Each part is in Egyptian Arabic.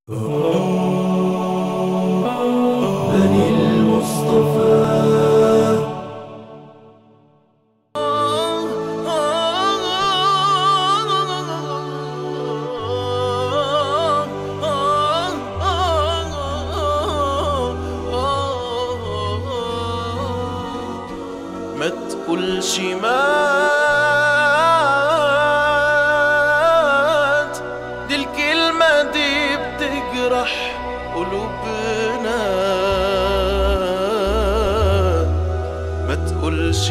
بني المصطفى ما تقولش مات دي الكلمة دي بتجرح قلوبنا ما تقولش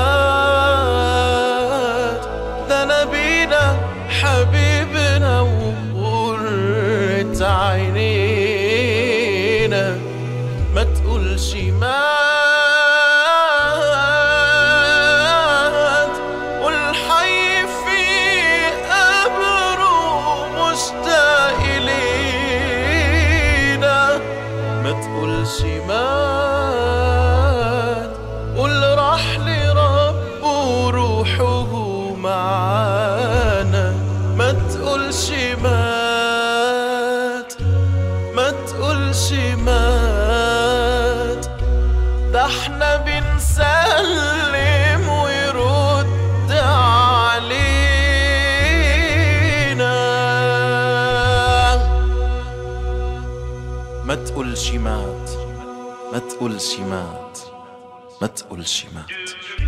مات ده نبينا حبيبنا وقرة عينينا ما تقولش مات والحي في قبره مشتاق إلينا ما تقولش مات قول راح لربه روحه معانا ما تقولش مات ما تقولش مات ده احنا بنسلم ويرد علينا ما تقولش مات ما تقولش مات ما تقولش مات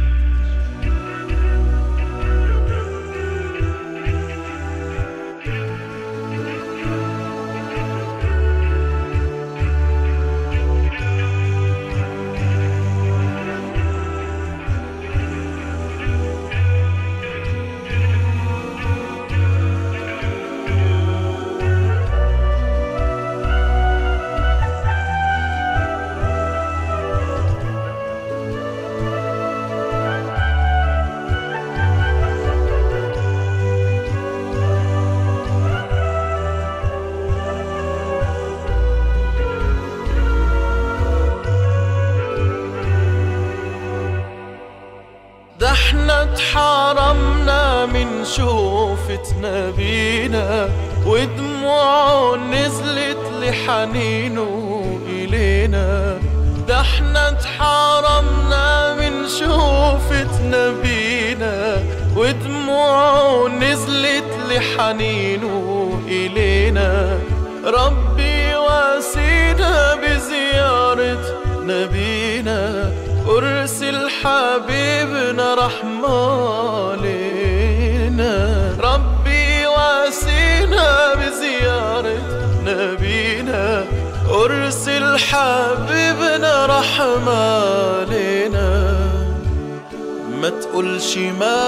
ده احنا اتحرمنا من شوفة نبينا ودموعه نزلت لحنينه إلينا ده احنا اتحرمنا من شوفة نبينا ودموعه نزلت لحنينه إلينا ربي واسينا بزيارة نبينا أرسل حبيبنا رحمة علينا ربي واسينا بزيارة نبينا أرسل حبيبنا رحمة علينا ما تقولش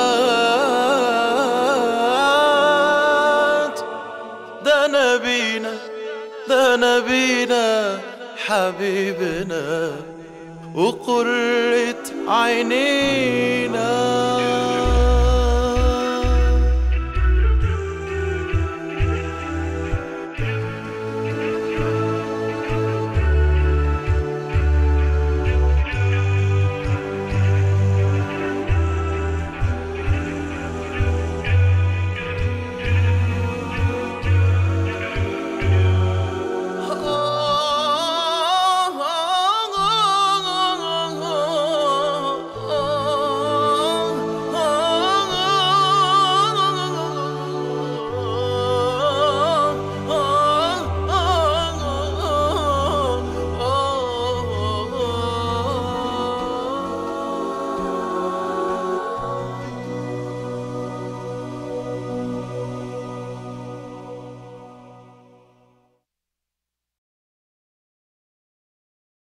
مات ده نبينا ده نبينا حبيبنا وقرة عينينا